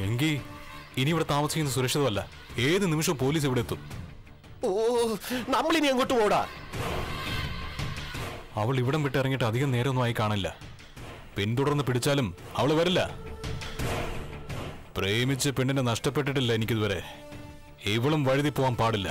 എങ്കിൽ ഇനി ഇവിടെ താമസിക്കുന്നത് സുരക്ഷിതമല്ല ഏത് നിമിഷവും പോലീസ് ഇവിടെ എത്തും ഓ നമ്മളിനി എങ്ങോട്ട് പോടാ അവൾ ഇവിടം വിട്ട് ഇറങ്ങിയിട്ട് അധികം നേരമൊന്നും ആയി കാണില്ല പിന്തുടർന്ന് പിടിച്ചാലും അവൾ വരില്ല പ്രേമിച്ച് പെണ്ണിനെ നഷ്ടപ്പെട്ടിട്ടില്ല എനിക്കിതുവരെ ഇവളും വഴുതി പോവാൻ പാടില്ല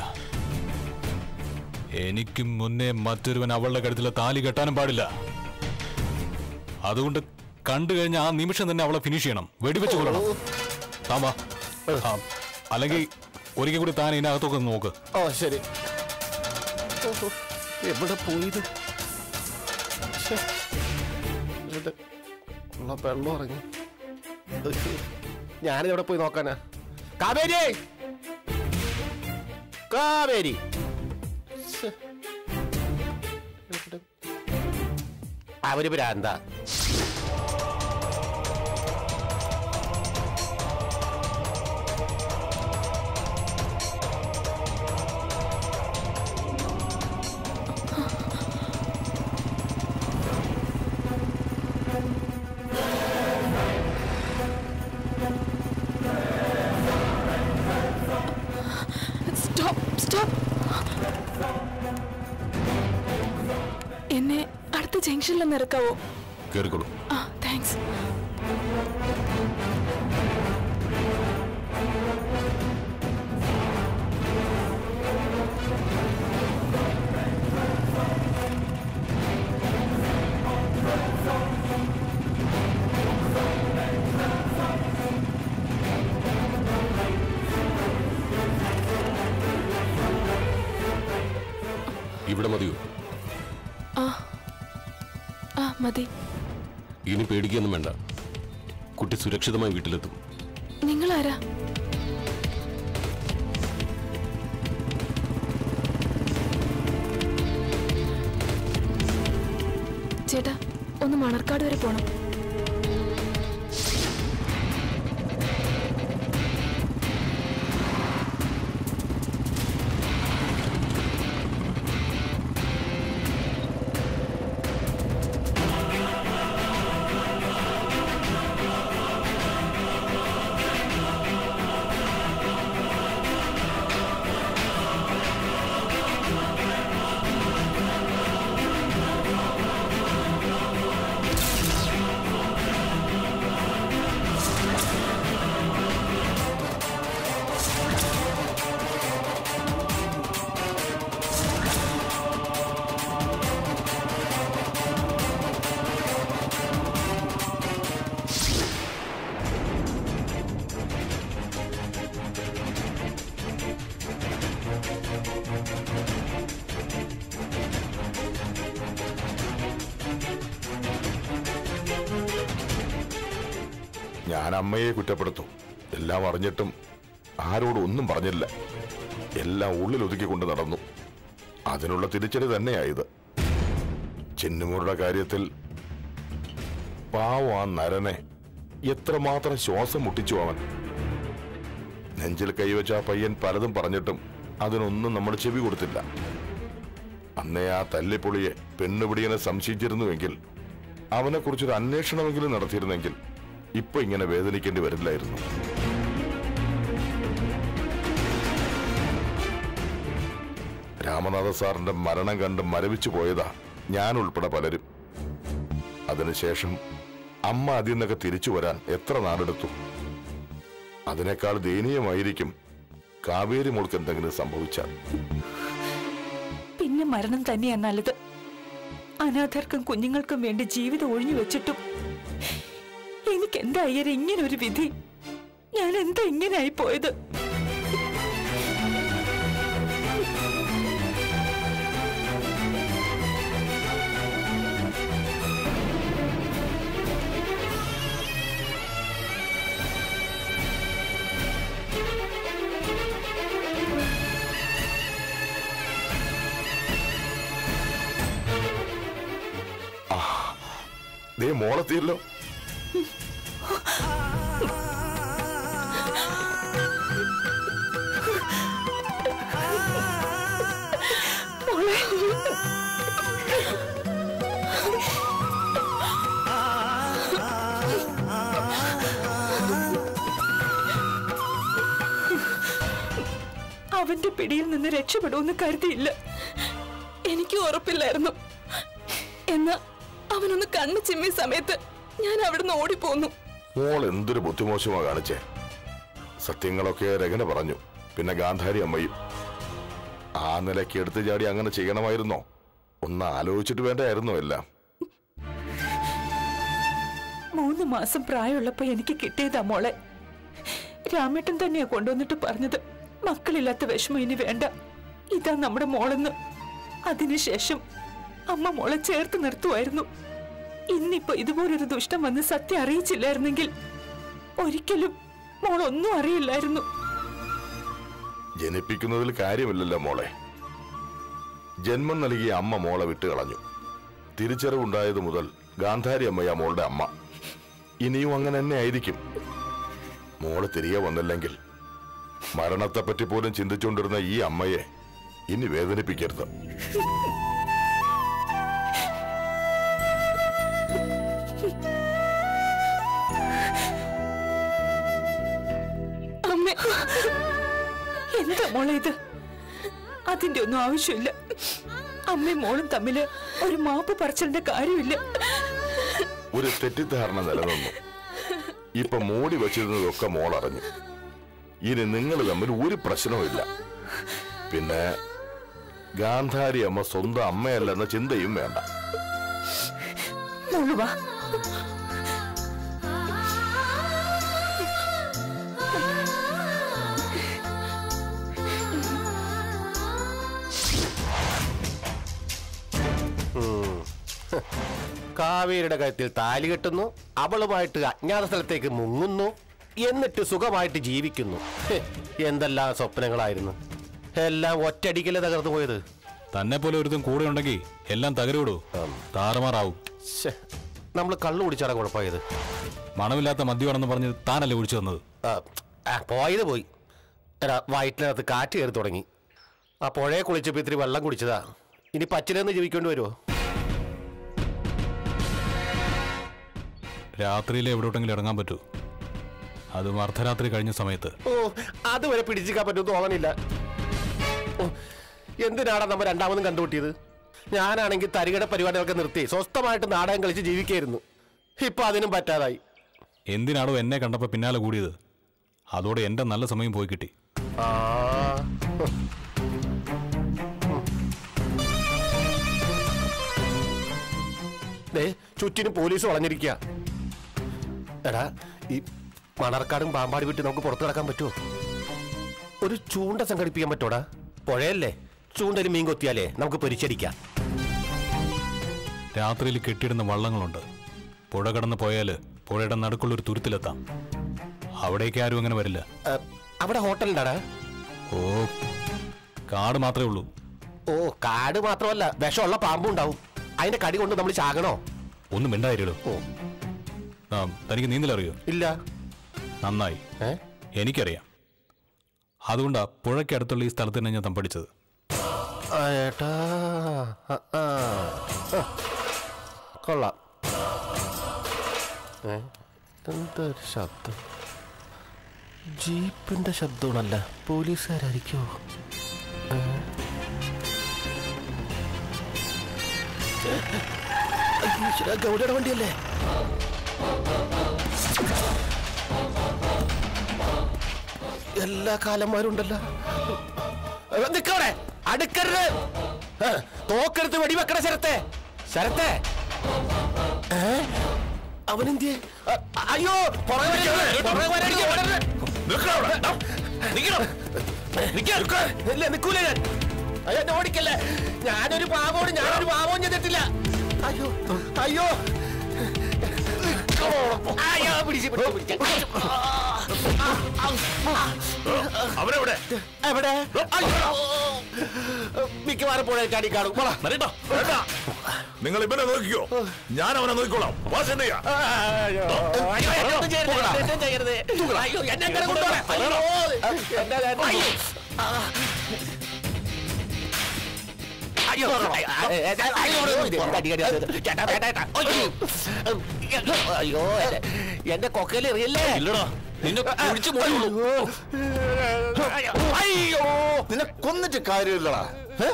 എനിക്കും മുന്നേ മറ്റൊരുവൻ അവളുടെ കഴുത്തിലെ താലി കെട്ടാനും പാടില്ല അതുകൊണ്ട് കണ്ടു കഴിഞ്ഞ ആ നിമിഷം തന്നെ അവളെ ഫിനിഷ് ചെയ്യണം വെടിവെച്ച് കൊല്ലണം താമാ അല്ലെങ്കിൽ ഒരിക്കൽ കൂടി താൻ ഇതിനകത്തൊക്കെ ഒന്ന് നോക്ക് ഓ ശരി ഓഹോ, എവിടെ പോയത് ശ്ശെ, ഇവിടെ ഉള്ള വെള്ളം ഇറങ്ങി ഞാനിതെവിടെ പോയി നോക്കാനാ കാവേരി കാവേരി ശ്ശെ. എവിടെ? അവര് ഭ്രാന്ത സ്റ്റോപ്പ് സ്റ്റോപ്പ് എന്നെ അടുത്ത ജംഗ്ഷനിലൊന്ന് ഇറക്കാവോ കയറിക്കോളൂ ആ താങ്ക്സ് ഇവിടെ മതിയോ ആ മതി ഇനി പേടിക്കൊന്നും വേണ്ട കുട്ടി സുരക്ഷിതമായി വീട്ടിലെത്തും നിങ്ങളാരാ ചേട്ടാ ഒന്ന് മണർക്കാട് വരെ പോണം ഞാൻ അമ്മയെ കുറ്റപ്പെടുത്തും എല്ലാം അറിഞ്ഞിട്ടും ആരോടും ഒന്നും പറഞ്ഞില്ല എല്ലാം ഉള്ളിൽ ഒതുക്കിക്കൊണ്ട് നടന്നു അതിനുള്ള തിരിച്ചടി തന്നെയായത് ചിന്നുമൂരുടെ കാര്യത്തിൽ പാവം ആ നരനെ എത്രമാത്രം ശ്വാസം മുട്ടിച്ചു അവൻ നെഞ്ചിൽ കൈവച്ച ആ പയ്യൻ പലതും പറഞ്ഞിട്ടും അതിനൊന്നും നമ്മൾ ചെവി കൊടുത്തില്ല അന്നേ ആ തല്ലിപ്പൊളിയെ പെണ്ണുപിടിയനെ സംശയിച്ചിരുന്നുവെങ്കിൽ അവനെക്കുറിച്ചൊരു അന്വേഷണമെങ്കിലും നടത്തിയിരുന്നെങ്കിൽ ഇപ്പൊ ഇങ്ങനെ വേദനിക്കേണ്ടി വരില്ലായിരുന്നു രാമനാഥ സാറിന്റെ മരണം കണ്ട് മരവിച്ചു പോയതാ ഞാൻ ഉൾപ്പെടെ പലരും അതിനുശേഷം അമ്മ അതിൽ നിന്നൊക്കെ തിരിച്ചു വരാൻ എത്ര നാടെടുത്തു അതിനേക്കാൾ ദയനീയമായിരിക്കും കാവേരി മോൾക്ക് എന്തെങ്കിലും സംഭവിച്ചാൽ പിന്നെ മരണം തന്നെയാ നല്ലത് അനാഥർക്കും കുഞ്ഞുങ്ങൾക്കും വേണ്ടി ജീവിതം ഒഴിഞ്ഞു വെച്ചിട്ടും എനിക്ക് എന്താ അയ്യരെ ഇങ്ങനെ ഒരു വിധി ഞാൻ എന്താ ഇങ്ങനെ ആയി പോയത് ദേ മോളെത്തിയല്ലോ അവന്റെ പിടിയിൽ നിന്ന് രക്ഷപ്പെടുമെന്ന് കരുതിയില്ല എനിക്ക് ഉറപ്പില്ലായിരുന്നു എന്നാ അവനൊന്ന് കണ്ണു ചിമ്മിയ സമയത്ത് ഞാൻ അവിടുന്ന് ഓടിപ്പോന്നു മോൾ എന്തൊരു ബുദ്ധിമോശമാ കാണിച്ചേ സത്യങ്ങളൊക്കെ രഗന പറഞ്ഞു പിന്നെ ഗാന്ധാരി അമ്മയും ആ നിലയ്ക്ക് എടുത്തു ചാടി അങ്ങനെ ചെയ്യണമായിരുന്നോ ഒന്ന് ആലോചിച്ചിട്ട് വേണ്ടായിരുന്നോ എല്ലാം മൂന്ന് മാസം പ്രായമുള്ളപ്പോ എനിക്ക് കിട്ടിയതാ മോളെ രാമേട്ടൻ തന്നെയാ കൊണ്ടുവന്നിട്ട് പറഞ്ഞത് മക്കളില്ലാത്ത വിഷമം ഇനി വേണ്ട ഇതാ നമ്മുടെ മോളെന്ന് അതിനുശേഷം അമ്മ മോളെ ചേർത്ത് നിർത്തുമായിരുന്നു ഇന്നിപ്പോ ഇതുപോലൊരു ദുഷ്ടം വന്ന് സത്യം അറിയിച്ചില്ലായിരുന്നെങ്കിൽ ഒരിക്കലും മോളൊന്നും അറിയില്ലായിരുന്നു ജനിപ്പിക്കുന്നതിൽ കാര്യമില്ലല്ലോ മോളെ ജന്മം നൽകിയ അമ്മ മോളെ വിട്ടുകളഞ്ഞു തിരിച്ചറിവുണ്ടായത് മുതൽ ഗാന്ധാരി അമ്മയാ മോളുടെ അമ്മ ഇനിയും അങ്ങനെ തന്നെ ആയിരിക്കും മോള് തിരികെ വന്നില്ലെങ്കിൽ മരണത്തെപ്പറ്റി പോലും ചിന്തിച്ചുകൊണ്ടിരുന്ന ഈ അമ്മയെ ഇനി വേദനിപ്പിക്കരുത് അമ്മേ എന്താ മോളെ ഇത് അതിന്റെ ഒന്നും ആവശ്യമില്ല അമ്മയും മോളും തമ്മില് ഒരു മാപ്പ് പറച്ചലിന്റെ കാര്യമില്ല ഒരു തെറ്റിദ്ധാരണ നിലനിന്നു ഇപ്പൊ മൂടി വച്ചിരുന്നതൊക്കെ മോൾ അറിഞ്ഞു ഇനി നിങ്ങൾ തമ്മിൽ ഒരു പ്രശ്നവുമില്ല പിന്നെ ഗാന്ധാരി അമ്മ സ്വന്തം അമ്മയല്ലെന്ന ചിന്തയും വേണ്ട മോള് വാ കാവേരിയുടെ കഴുത്തിൽ താലി കെട്ടുന്നു അവളുമായിട്ട് അജ്ഞാത സ്ഥലത്തേക്ക് മുങ്ങുന്നു എന്നിട്ട് സുഖമായിട്ട് ജീവിക്കുന്നു ഹെ, എന്തെല്ലാം സ്വപ്നങ്ങളായിരുന്നു എല്ലാം ഒറ്റടിക്കല്ലേ തകർന്നു പോയത് തന്നെ പോലെ ഒരുത്തും കൂടെ ഉണ്ടെങ്കിൽ എല്ലാം തകരൂടൂ താറുമാറാവും നമ്മൾ കള്ളു കുടിച്ചാണ് കുഴപ്പമായത് മണമില്ലാത്ത മദ്യമാണെന്ന് പറഞ്ഞ് താനല്ലേ കുടിച്ചു തന്നത് ആ, ആ, പോയത് പോയി എടാ വയറ്റിനകത്ത് കാറ്റ് കയറി തുടങ്ങി ആ പുഴയെ കുളിച്ചപ്പോൾ ഇത്തിരി വെള്ളം കുടിച്ചതാ ഇനി പച്ചിലെന്ന് ജീവിക്കേണ്ടി വരുമോ രാത്രിയിൽ എവിടോട്ടെങ്കിലും ഇറങ്ങാൻ പറ്റൂ അതും അർദ്ധരാത്രി കഴിഞ്ഞ സമയത്ത് ഓ അതുവരെ പിടിച്ചിക്കാൻ പറ്റുമെന്ന് തോന്നണില്ല ഓ, എന്തിനാടാ നമ്മ രണ്ടാമതും കണ്ടുപിട്ടിയത് ഞാനാണെങ്കിൽ തരികട പരിപാടികളൊക്കെ നിർത്തി സ്വസ്ഥമായിട്ട് നാടകം കളിച്ച് ജീവിക്കായിരുന്നു ഇപ്പൊ അതിനും പറ്റാതായി എന്തിനാണോ എന്നെ കണ്ടപ്പോൾ പിന്നാലെ കൂടിയത് അതോടെ എൻ്റെ നല്ല സമയം പോയി കിട്ടി ആ ദേ, ചുറ്റിനും പോലീസ് വളഞ്ഞിരിക്കുക എടാ ഈ മണർക്കാടും പാമ്പാടി വിട്ട് നമുക്ക് പുറത്തു കിടക്കാൻ പറ്റുമോ ഒരു ചൂണ്ട സംഘടിപ്പിക്കാൻ പറ്റോടാ പുഴയല്ലേ ചൂണ്ടയിൽ മീൻ കൊത്തിയാലേ നമുക്ക് പൊരിച്ചടിക്കാം രാത്രിയിൽ കെട്ടിയിടുന്ന വള്ളങ്ങളുണ്ട് പുഴ കടന്ന് പോയാൽ പുഴയുടെ നടുക്കുള്ളൊരു തുരുത്തിലെത്താം അവിടേക്ക് ആരും അങ്ങനെ വരില്ല ഏ, അവിടെ ഹോട്ടലുണ്ടാടാ ഓ കാട് മാത്രമേ ഉള്ളൂ ഓ കാട് മാത്രമല്ല വിഷമുള്ള പാമ്പും ഉണ്ടാവും അതിന്റെ കടി കൊണ്ട് നമ്മൾ ചാകണോ ഒന്നും മിണ്ടായിരിക്കും ഓ ആ തനിക്ക് നീന്തലറിയോ ഇല്ല നന്നായി ഏ എനിക്കറിയാം അതുകൊണ്ടാ പുഴയ്ക്ക് അടുത്തുള്ള ഈ സ്ഥലത്ത് തന്നെ ഞാൻ തമ്പടിച്ചത് ആ, ഏട്ടാ ആ, ആ. ആ. കൊള്ളാം ഏ? എന്തൊരു ശബ്ദം ജീപ്പിന്റെ ശബ്ദമാണല്ല പോലീസുകാരായിരിക്കുമോ ഏ? അയ്യോ, ഈശ്വരാ, ഗൗരിയുടെ വണ്ടിയല്ലേ എല്ലാ കാലന്മാരും ഉണ്ടല്ലോ നിക്കവിടെ അടുക്കരുത് ഏ, തോക്കെടുത്ത് വെടിവെക്കണ ശരത്തെ ശരത്തെ ഏ? അവനെന്തിയെ അ- അയ്യോ പുറകെ വരരുത്, പുറകെ വരരുത്, ഓടരുത്. ഇല്ല നിക്കൂല ഞാൻ അയ്യോ എന്നെ ഓടിക്കല്ലേ ഞാനൊരു പാവോട് ഞാനൊരു പാവവും ചെയ്തിട്ടില്ല അയ്യോ അയ്യോ അയ്യോ പിടിച്ച് പിടിച്ച് പിടിച്ച് അവരെവിടെ എവിടെ അയ്യോ മിക്കവാറും പുഴ ചാടി കാണും പോടാ. നിങ്ങൾ ഇവനെ നോക്കിക്കോ ഞാൻ അവനെ നോക്കിക്കോളാം വാ ചെന്നയ്യ അയ്യോ, അയ്യോ, എന്നെ ഒന്നും ചെയ്യരുത്, എന്നെ ചെയ്യരുത്. അയ്യോ, എന്നെ അങ്ങനെ കൊണ്ടുപോകണം. അയ്യോ, എന്നെ ഞാൻ- അയ്യോ. അയ്യോ, അയ്യോ, അയ്യോ, അടി, അടി, അടി. ചേട്ടാ, ചേട്ടാ, ചേട്ടാ. അയ്യോ. അയ്യോ, എന്റെ- എന്റെ കൊക്കയിൽ എറിയല്ലേ ഇല്ലടാ നിന്നെ കുഴിച്ചു മൂടുള്ളൂ അയ്യോ നിന്നെ കൊന്നിട്ട് കാര്യമില്ലടാ ഏ?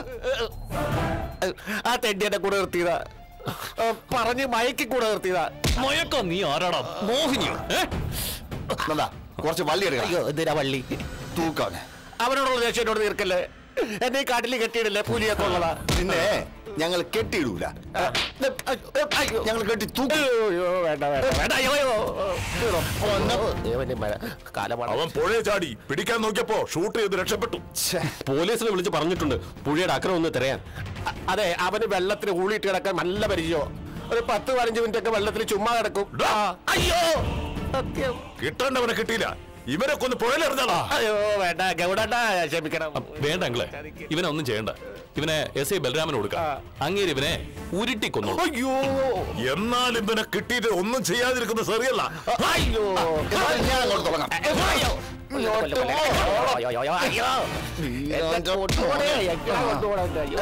ആ തെണ്ടിയുടെ കൂടെ നിർത്തിയതാ ആ, പറഞ്ഞ് മയക്കി കൂടെ നിർത്തിയതാ മയക്കം നീ ആരാടാ മോഹിനിയോ ഏ? നന്ദാ കുറച്ച് വള്ളി എടുക്കണം അയ്യോ എന്തിനാ വള്ളി തൂക്കാവനെ അവനോടുള്ള ദേഷ്യനോട് തീർക്കല്ലേ എന്നെ ഈ കാട്ടിൽ കെട്ടിയിടില്ലേ പുലിയൊക്കെ ഉള്ളതാ നിന്നെ ഞങ്ങൾ കെട്ടിയിടൂല അയ്യോ ഞങ്ങൾ കെട്ടി തൂക്കും അയ്യോ വേണ്ട വേണ്ട വേണ്ട അയ്യോ അയ്യോ ദേവന്റെ മഴ കാലമാണ് അവൻ പുഴയെ ചാടി പിടിക്കാൻ നോക്കിയപ്പോ ഷൂട്ട് ചെയ്ത് രക്ഷപ്പെട്ടു പോലീസിനെ വിളിച്ച് പറഞ്ഞിട്ടുണ്ട് പുഴയുടെ അക്രം ഒന്ന് തിരയാൻ അ- അതെ അവന് വെള്ളത്തിന് ഊളിയിട്ട് കിടക്കാൻ നല്ല പരിചയോ ഒരു പത്ത് പതിനഞ്ച് മിനിറ്റ് ഒക്കെ വെള്ളത്തിൽ ചുമ്മാ കിടക്കും ഡാ. ആ, അയ്യോ സത്യം കിട്ടേണ്ടവനെ കിട്ടിയില്ല ഇവരെ കൊന്ന് പുഴയിലെറിഞ്ഞാടാ അയ്യോ വേണ്ട ഗൗഡാ ക്ഷമിക്കണം വേണ്ട അങ്ങളെ ഇവനെ ഒന്നും ചെയ്യണ്ട ഇവനെ എസ് ഐ ബലരാമന് കൊടുക്കാം അങ്ങേര് ഇവനെ ഉരുട്ടി കൊന്നു അയ്യോ എന്നാൽ ഇവനെ കിട്ടിയിട്ട് ഒന്നും ചെയ്യാതിരിക്കുന്നത് ശരിയല്ല അയ്യോ എന്നാൽ ഞാൻ അങ്ങോട്ട് തുടങ്ങാം അയ്യോ ഇങ്ങോട്ട് പോ. അയ്യോ, അയ്യോ, അയ്യോ. എന്നെ കൊണ്ടുപോണേ, എന്നെ കൊണ്ടുപോണേ, അയ്യോ.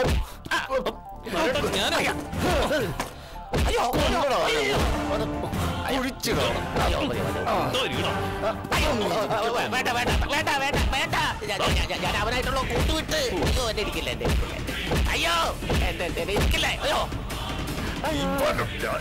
ഞാനാ അയ്യോ, കൊണ്ടുപോണോ? കുഴിച്ചിടണം അയ്യോ, മതി, മതി. എന്തോ ഇരിക്കണം. അയ്യോ, വേണ്ട വേണ്ട വേണ്ട വേണ്ട വേണ്ട ഞാൻ- ഞാൻ- ഞാൻ- ഞാൻ അവനായിട്ടുള്ള കൂട്ടുവിട്ട് അയ്യോ എന്നെ ഇരിക്കില്ല എന്നെ ഇരിക്കില്ല അയ്യോ എന്നെ എന്നെ ഇരിക്കില്ല അയ്യോ ഇവനും ഞാൻ.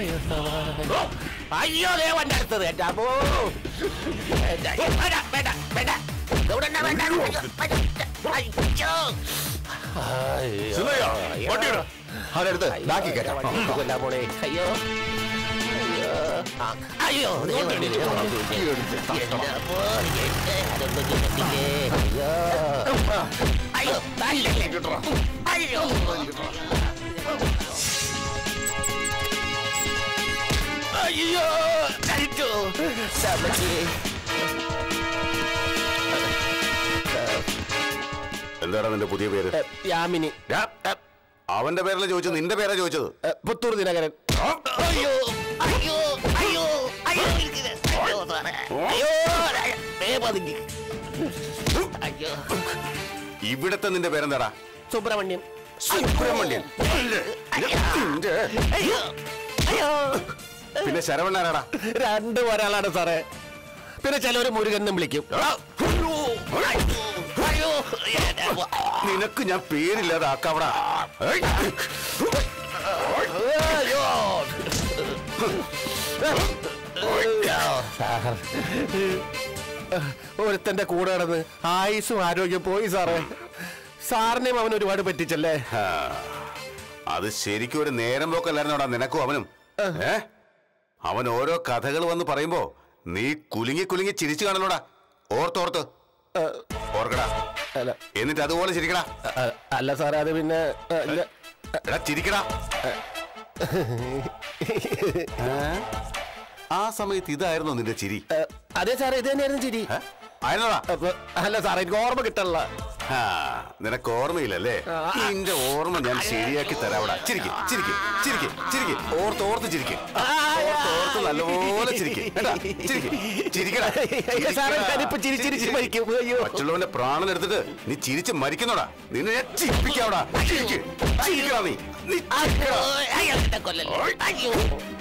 അയ്യോ ദേവന്റെ അടുത്തത് എന്റെ അമ്മോ എന്റെ അയ്യോ, വേണ്ട വേണ്ട വേണ്ട ഗൗഡണ്ണ വേണ്ട അയ്യോ, വേണ്ട. അയ്യോ സിന്നയ്യ, വണ്ടിയിട്. അവരെടുത്ത് ബാക്കി കയറ്റാം കൊല്ലാൻ പോണേ അയ്യോ അയ്യോ ആ, അയ്യോ ദേവൻ, എന്റെ അമ്മോ, എന്റെ അതൊന്നും കിട്ടത്തില്ലേ അയ്യോ അയ്യോ തല്ലല്ലേ. അയ്യോ അയ്യോ കഴിച്ചു സമച്ചി എന്താടാ നിന്റെ പുതിയ പേര് യാമിനി ഡാ, അവന്റെ പേരല്ല ചോദിച്ചത് നിന്റെ പേരാ ചോദിച്ചത് ഏ, പുത്തൂർ ദിനകരൻ അയ്യോ അയ്യോ അയ്യോ അയ്യോ ഇരിക്കുന്നെ. അയ്യോ സാറേ. അയ്യോ ദേ പതുങ്ങി. അയ്യോ ഇവിടത്തെ നിന്റെ പേരെന്താടാ സുബ്രഹ്മണ്യൻ സുബ്രഹ്മണ്യൻ നിന്റെ- അയ്യോ അയ്യോ പിന്നെ ശരവണ്ണാരാടാ രണ്ടു ഒരാളാണ് സാറേ പിന്നെ ചിലവര് മുരുകൻ എന്നും വിളിക്കും അയ്യോ അയ്യോ എന്റെ അമ്മ. നിനക്ക് ഞാൻ പേരില്ലാതാക്കാവടാ ഏയ്. അയ്യോ സാർ ഒരുത്തന്റെ കൂടെ നടന്ന് ആയുസും ആരോഗ്യം പോയി സാറേ സാറിനെയും അവൻ ഒരുപാട് പറ്റിച്ചല്ലേ ആ, അത് ശരിക്കും ഒരു നേരം പോക്കല്ലായിരുന്നോടാ നിനക്കും അവനും ഏ അവൻ ഓരോ കഥകൾ വന്ന് പറയുമ്പോ നീ കുലുങ്ങി കുലുങ്ങി ചിരിച്ചു കാണലോടാ ഓർത്തോർത്ത് ഓർക്കടാ അല്ല എന്നിട്ട് അതുപോലെ ചിരിക്കടാ അ- അല്ല സാറേ അത് പിന്നെ അ, ഇല്ല. എടാ ചിരിക്കടാ ഏ? ആ സമയത്ത് ഇതായിരുന്നോ നിന്റെ ചിരി അ, അതെ സാറേ ഇത് തന്നെയായിരുന്നു ചിരി ഏ? ആയിരുന്നോടാ അപ്പൊ അല്ല സാറേ എനിക്ക് ഓർമ്മ കിട്ടല്ല ആ, നിനക്ക് ഓർമ്മയില്ലല്ലേ നിന്റെ ഓർമ്മ ഞാൻ ശരിയാക്കി തരാവടാ ചിരിക്ക് ചിരിക്ക് ചിരിക്ക് ചിരിക്ക് ഓർത്ത് ഓർത്ത് ചിരിക്ക് ഓർത്ത് ഓർത്ത് നല്ലപോലെ ചിരിക്ക് കേട്ടാ? ചിരിക്ക് ചിരിക്കടാ അയ്യോ, സാറേ ഞാനിപ്പോ ചിരി ചിരിച്ച് മരിക്കും അയ്യോ മറ്റുള്ളവന്റെ പ്രാണൻ എടുത്തിട്ട് നീ ചിരിച്ച് മരിക്കുന്നോടാ നിന്നെ ഞാൻ ചിരിപ്പിക്കാവടാ ചിരിക്ക് ചിരിക്കടാ നീ നീ ചിരിക്കടാ. അയ്യോ എന്നെ കൊല്ലല്ലേ അയ്യോ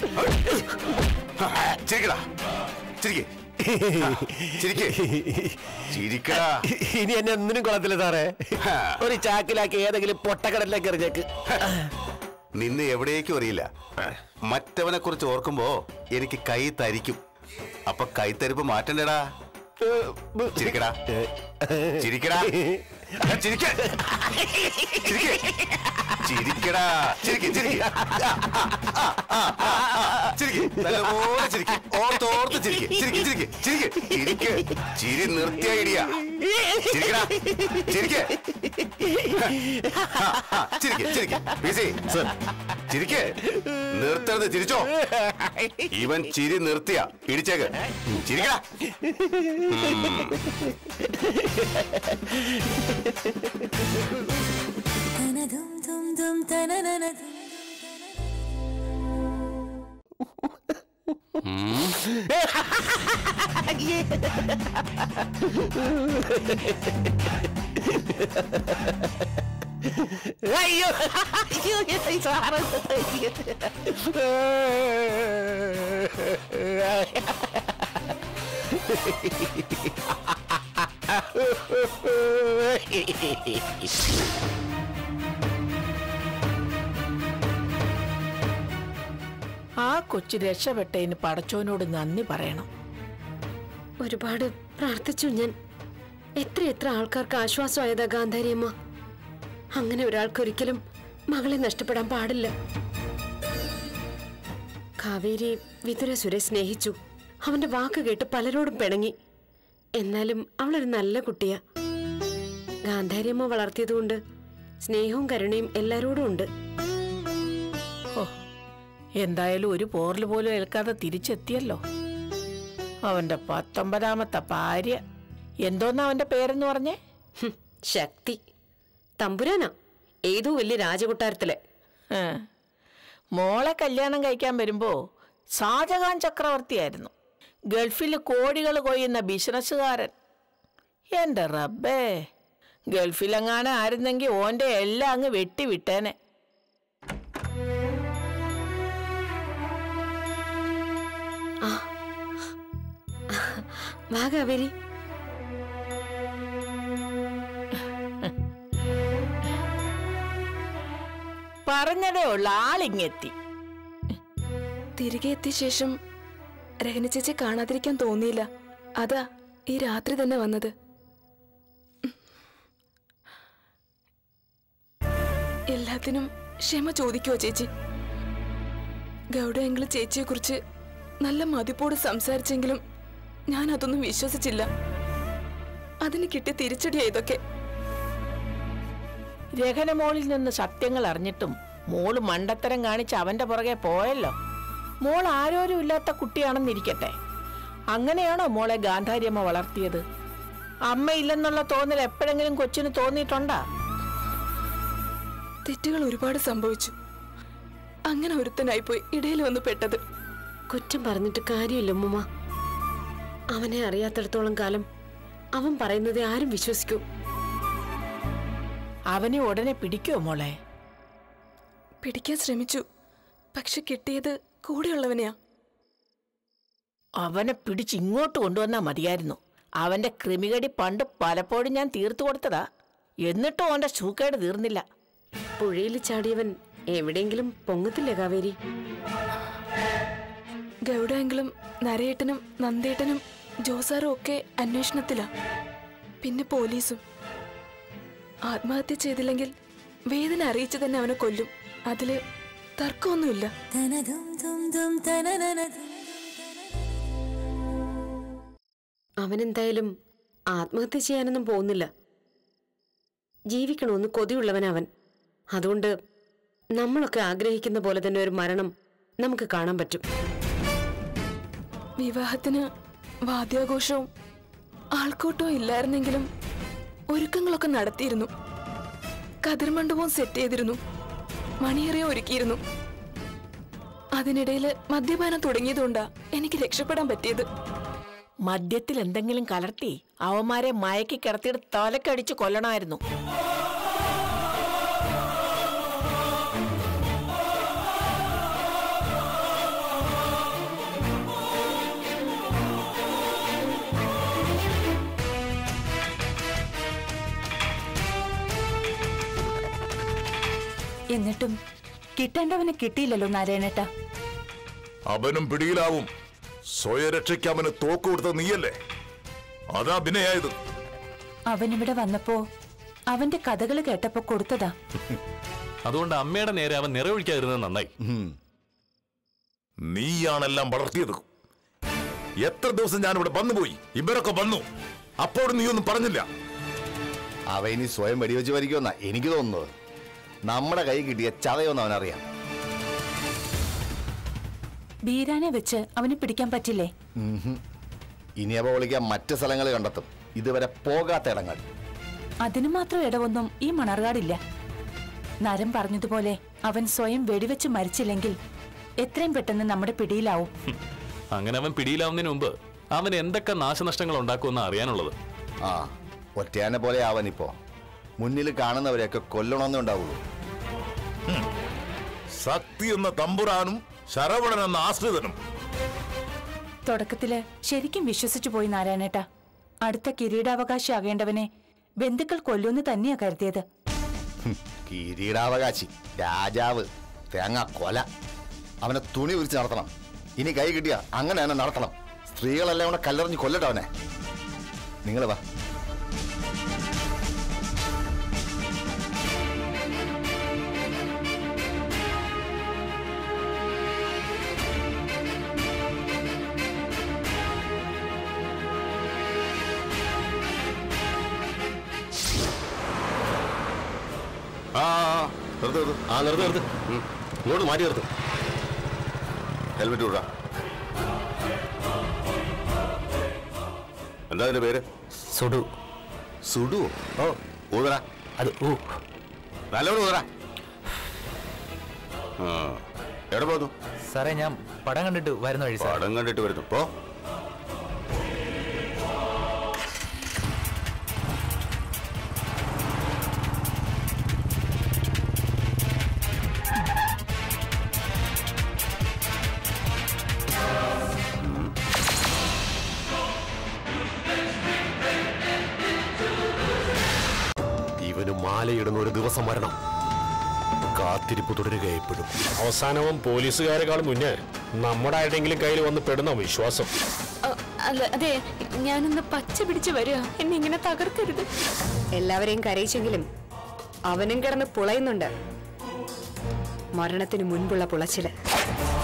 ആ, ചിരിക്കടാ ചിരിക്ക് ആ, ചിരിക്ക് ചിരിക്കടാ ഇനി എന്നെ ഒന്നിനും കൊള്ളത്തില്ല സാറേ ഹാ. ഒരു ചാക്കിലാക്കി ഏതെങ്കിലും പൊട്ടക്കടലിലേക്ക് എറിഞ്ഞേക്ക് നിന്നെ എവിടേക്കും അറിയില്ല മറ്റവനെ കുറിച്ച് ഓർക്കുമ്പോ എനിക്ക് കൈ തരിക്കും അപ്പൊ കൈത്തരിപ്പ് മാറ്റണ്ടേടാ ചിരിക്കടാ ചിരിക്കടാ ചിരിക്ക ചിരിക്ക് ചിരിക്കടാ ചിരിക്ക് ചിരിക്ക് ആ, ആ, ആ, ആ, ആ. ചിരിക്ക് നല്ലപോലെ ചിരിക്ക് ഓർത്തോർത്ത് ചിരിക്ക് ചിരിക്ക് ചിരിക്ക് ചിരിക്ക് ചിരിക്ക് ചിരി നിർത്തിയ ഇടിയ ചിരിക്കടാ ചിരിക്ക് ആ, ആ, ചിരിക്ക് ചിരിക്ക് ബിസി ചിരിക്ക് നിർത്തരുത് ചിരിച്ചോ ഇവൻ ചിരി നിർത്തിയ ഇടിച്ചേക്ക് ചിരിക്കടാ തനതും തും തും തനനനതും അയ്യോ അയ്യോ ഈ സാറ് ആ കൊച്ചു രക്ഷപ്പെട്ടതിന് പടച്ചോനോട് നന്ദി പറയണം ഒരുപാട് പ്രാർത്ഥിച്ചു ഞാൻ എത്ര എത്ര ആൾക്കാർക്ക് ആശ്വാസമായതാ ഗാന്ധാരിയമ്മ അങ്ങനെ ഒരാൾക്കൊരിക്കലും മകളെ നഷ്ടപ്പെടാൻ പാടില്ല കാവേരി വിതുര സുരേഷ് സ്നേഹിച്ചു അവന്റെ വാക്ക് കേട്ട് പലരോടും പിണങ്ങി എന്നാലും അവളൊരു നല്ല കുട്ടിയാ ഗാന്ധാരിയമ്മ വളർത്തിയതുകൊണ്ട് സ്നേഹവും കരുണയും എല്ലാരോടും ഉണ്ട് ഓ എന്തായാലും ഒരു പോറൽ പോലും ഏൽക്കാതെ തിരിച്ചെത്തിയല്ലോ അവന്റെ പത്തൊമ്പതാമത്തെ ഭാര്യ എന്തോന്നാ അവന്റെ പേരെന്ന് പറഞ്ഞേ ഹും, ശക്തി തമ്പുരാനാ ഏതോ വലിയ രാജകൊട്ടാരത്തിലെ ഏ. മോളെ കല്യാണം കഴിക്കാൻ വരുമ്പോ ഷാജഹാൻ ചക്രവർത്തിയായിരുന്നു ഗൾഫിൽ കോടികൾ കൊയ്യുന്ന ബിസിനസ്സുകാരൻ എന്റെ റബ്ബേ ഗൾഫിലെങ്ങാനും ആയിരുന്നെങ്കിൽ ഓന്റെ എല്ലാം അങ്ങ് വെട്ടിവിട്ടേനെ വാ കാവേരി പറഞ്ഞതേ ഉള്ളു ആളിങ്ങെത്തി തിരികെ എത്തിയ ശേഷം രഹന ചേച്ചി കാണാതിരിക്കാൻ തോന്നിയില്ല അതാ ഈ രാത്രി തന്നെ വന്നത് എല്ലാത്തിനും ക്ഷമ ചോദിക്കുവോ ചേച്ചി ഗൗഡ എങ്കിൾ ചേച്ചിയെ കുറിച്ച് നല്ല മതിപ്പോട് സംസാരിച്ചെങ്കിലും ഞാൻ അതൊന്നും വിശ്വസിച്ചില്ല അതിന് കിട്ടിയ തിരിച്ചടിയാ ഇതൊക്കെ രഹന മോളിൽ നിന്ന് സത്യങ്ങൾ അറിഞ്ഞിട്ടും മോള് മണ്ടത്തരം കാണിച്ച് അവന്റെ പുറകെ പോയല്ലോ മോൾ ആരോരും ഇല്ലാത്ത കുട്ടിയാണെന്നിരിക്കട്ടെ അങ്ങനെയാണോ മോളെ ഗാന്ധാരിയമ്മ വളർത്തിയത് അമ്മയില്ലെന്നുള്ള തോന്നൽ എപ്പോഴെങ്കിലും കൊച്ചിന് തോന്നിയിട്ടുണ്ടാ തെറ്റുകൾ ഒരുപാട് സംഭവിച്ചു അങ്ങനെ ഒരുത്തനായിപ്പോയി ഇടയിൽ വന്ന് പെട്ടത് കുറ്റം പറഞ്ഞിട്ട് കാര്യമില്ല ഉമ്മുമ്മ അവനെ അറിയാത്തിടത്തോളം കാലം അവൻ പറയുന്നത് ആരും വിശ്വസിക്കൂ അവനെ ഉടനെ പിടിക്കുമോ മോളെ പിടിക്കാൻ ശ്രമിച്ചു പക്ഷെ കിട്ടിയത് കൂടെയുള്ളവനെയാ അവനെ പിടിച്ച് ഇങ്ങോട്ട് കൊണ്ടുവന്നാ മതിയായിരുന്നു അവന്റെ ക്രിമികടി പണ്ട് പലപ്പോഴും ഞാൻ തീർത്തു കൊടുത്തതാ എന്നിട്ടും അവന്റെ സൂക്കേട് തീർന്നില്ല പുഴയിൽ ചാടിയവൻ എവിടെയെങ്കിലും പൊങ്ങത്തില്ലേ കാവേരി ഗൗഡയെങ്കിലും നരയേട്ടനും നന്ദേട്ടനും ജോസാറും ഒക്കെ അന്വേഷണത്തിലാ പിന്നെ പോലീസും ആത്മഹത്യ ചെയ്തില്ലെങ്കിൽ വേദന അറിയിച്ചു തന്നെ അവനെ കൊല്ലും അതില് തർക്കമൊന്നുമില്ല തനതും തും തും തനനനതും അവനെന്തായാലും ആത്മഹത്യ ചെയ്യാനൊന്നും പോകുന്നില്ല ജീവിക്കണമെന്ന് കൊതിയുള്ളവനവൻ അതുകൊണ്ട് നമ്മളൊക്കെ ആഗ്രഹിക്കുന്ന പോലെ തന്നെ ഒരു മരണം നമുക്ക് കാണാൻ പറ്റും വിവാഹത്തിന് വാദ്യാഘോഷവും ആൾക്കൂട്ടവും ഇല്ലായിരുന്നെങ്കിലും ഒരുക്കങ്ങളൊക്കെ നടത്തിയിരുന്നു കതിർമണ്ഡപവും സെറ്റ് ചെയ്തിരുന്നു മണിയറിയ ഒരുക്കിയിരുന്നു അതിനിടയിൽ മദ്യപാനം തുടങ്ങിയതുകൊണ്ടാ എനിക്ക് രക്ഷപ്പെടാൻ പറ്റിയത് മദ്യത്തിൽ എന്തെങ്കിലും കലർത്തി അവന്മാരെ മയക്കി കിടത്തിയിട്ട് തലക്കടിച്ച് കൊല്ലണമായിരുന്നു എന്നിട്ടും കിട്ടേണ്ടവന് കിട്ടിയില്ലല്ലോ നാരായണേട്ട അവനും പിടിയിലാവും സ്വയരക്ഷയ്ക്ക് അവന് തോക്ക് കൊടുത്ത നീയല്ലേ അതാ അഭിനയായത് അവനിവിടെ വന്നപ്പോ അവന്റെ കഥകൾ കേട്ടപ്പോ കൊടുത്തതാ അതുകൊണ്ട് അമ്മയുടെ നേരെ അവൻ നിറവൊഴിക്കാതിരുന്നത് നന്നായി നീയാണെല്ലാം വളർത്തിയത് എത്ര ദിവസം ഞാൻ ഇവിടെ വന്നുപോയി ഇവരൊക്കെ വന്നു അപ്പോഴും നീ ഒന്നും പറഞ്ഞില്ല അവ ഇനി സ്വയം വെടിവെച്ച് വരിക്കുമെന്നാ എനിക്ക് തോന്നുന്നത് നമ്മുടെ കൈ കിട്ടിയ ചതയൊന്നും അവനറിയാം ബീരാനെ വെച്ച് അവനെ പിടിക്കാൻ പറ്റില്ലേ ഇനി അവ വിളിക്കാൻ മറ്റ് സ്ഥലങ്ങൾ കണ്ടെത്തും ഇതുവരെ പോകാത്ത ഇടങ്ങൾ അതിനു മാത്രം ഇടവൊന്നും ഈ മണർകാടില്ല നരം പറഞ്ഞതുപോലെ അവൻ സ്വയം വെടിവെച്ച് മരിച്ചില്ലെങ്കിൽ എത്രയും പെട്ടെന്ന് നമ്മുടെ പിടിയിലാവും അങ്ങനെ അവൻ പിടിയിലാവുന്നതിന് മുമ്പ് അവൻ എന്തൊക്കെ നാശനഷ്ടങ്ങൾ ഉണ്ടാക്കുമെന്ന് അറിയാനുള്ളത് ആ ഒറ്റയാനെ പോലെ ആവാനിപ്പോ മുന്നിൽ കാണുന്നവരെയൊക്കെ കൊല്ലണമെന്നേ ഉണ്ടാവുള്ളൂ ശക്തി എന്ന തമ്പുരാനും ശരവണൻ എന്ന ആശ്രിതനും തുടക്കത്തില് ശരിക്കും വിശ്വസിച്ചു പോയി നാരായണേട്ട അടുത്ത കിരീടാവകാശിയാകേണ്ടവനെ ബന്ധുക്കൾ കൊല്ലുമെന്ന് തന്നെയാ കരുതിയത് ഹും, കിരീടാവകാശി രാജാവ് തേങ്ങ കൊല അവനെ തുണി ഉരിച്ച് നടത്തണം ഇനി കൈ കിട്ടിയ അങ്ങനെ തന്നെ നടത്തണം സ്ത്രീകളെല്ലാം കൂടെ കല്ലെറിഞ്ഞ് കൊല്ലട്ടെ അവനെ നിങ്ങൾ വാ ആ ആ, നിർത്ത് നിർത്ത് ആ നിർത്ത് നിർത്ത് ഇങ്ങോട്ട് മാറ്റി നിർത്ത് ഹെൽമെറ്റ് വിടാ എന്താ അതിന്റെ പേര് സുഡു സുഡു ഓ ഊതറ അത് ഊ നല്ലോണം ഊതറ ആ എവിടെ പോന്നു സാറേ ഞാൻ പടം കണ്ടിട്ട് വരുന്ന വഴി സാർ പടം കണ്ടിട്ട് വരുന്നു പോ ഇവന് മാലയിടുന്ന ഒരു ദിവസം വരണം കാത്തിരിപ്പ് തുടരുക എപ്പോഴും അവസാനവും പോലീസുകാരെക്കാൾ മുന്നേ നമ്മുടെ ആരുടെങ്കിലും കയ്യിൽ വന്ന് പെടുന്ന വിശ്വാസം അല്ല അതെ ഞാനൊന്ന് പച്ച പിടിച്ച് വരിക എന്നെ ഇങ്ങനെ തകർക്കരുത് എല്ലാവരെയും കരയിച്ചെങ്കിലും അവനും കിടന്ന് പുളയുന്നുണ്ട് മരണത്തിന് മുൻപുള്ള പുളച്ചില്